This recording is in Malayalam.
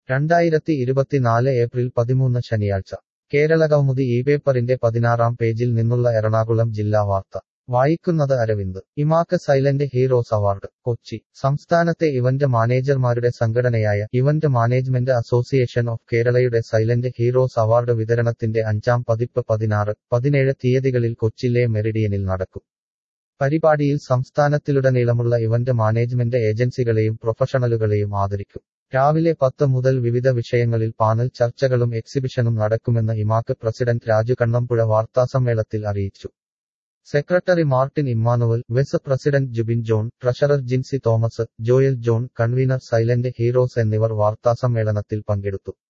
രണ്ടായിരത്തി ഇരുപത്തിനാല് ഏപ്രിൽ പതിമൂന്ന് ശനിയാഴ്ച കേരള കൗമുദി ഈ പേപ്പറിന്റെ പതിനാറാം പേജിൽ നിന്നുള്ള എറണാകുളം ജില്ലാ വാർത്ത വായിക്കുന്നത് അരവിന്ദ് ഇമാക്ക് സൈലന്റ് ഹീറോസ് അവാർഡ് കൊച്ചി സംസ്ഥാനത്തെ ഇവന്റ് മാനേജർമാരുടെ സംഘടനയായ ഇവന്റ് മാനേജ്മെന്റ് അസോസിയേഷൻ ഓഫ് കേരളയുടെ സൈലന്റ് ഹീറോസ് അവാർഡ് വിതരണത്തിന്റെ അഞ്ചാം പതിപ്പ് പതിനാറ് പതിനേഴ് തീയതികളിൽ കൊച്ചിയിലെ മെറിഡിയനിൽ നടക്കും പരിപാടിയിൽ സംസ്ഥാനത്തിലുടനീളമുള്ള ഇവന്റ് മാനേജ്മെന്റ് ഏജൻസികളെയും പ്രൊഫഷണലുകളെയും ആദരിക്കും രാവിലെ പത്ത് മുതൽ വിവിധ വിഷയങ്ങളിൽ പാനൽ ചർച്ചകളും എക്സിബിഷനും നടക്കുമെന്ന് ഇമാക്ക് പ്രസിഡന്റ് രാജു കണ്ണമ്പുഴ വാർത്താസമ്മേളനത്തിൽ അറിയിച്ചു secretary Martin Emmanuel vice president Jubin John treasurer Jincy Thomas Joel John convener silent heroes എന്നിവർ വാർത്താസമ്മേളനത്തിൽ പങ്കെടുത്തു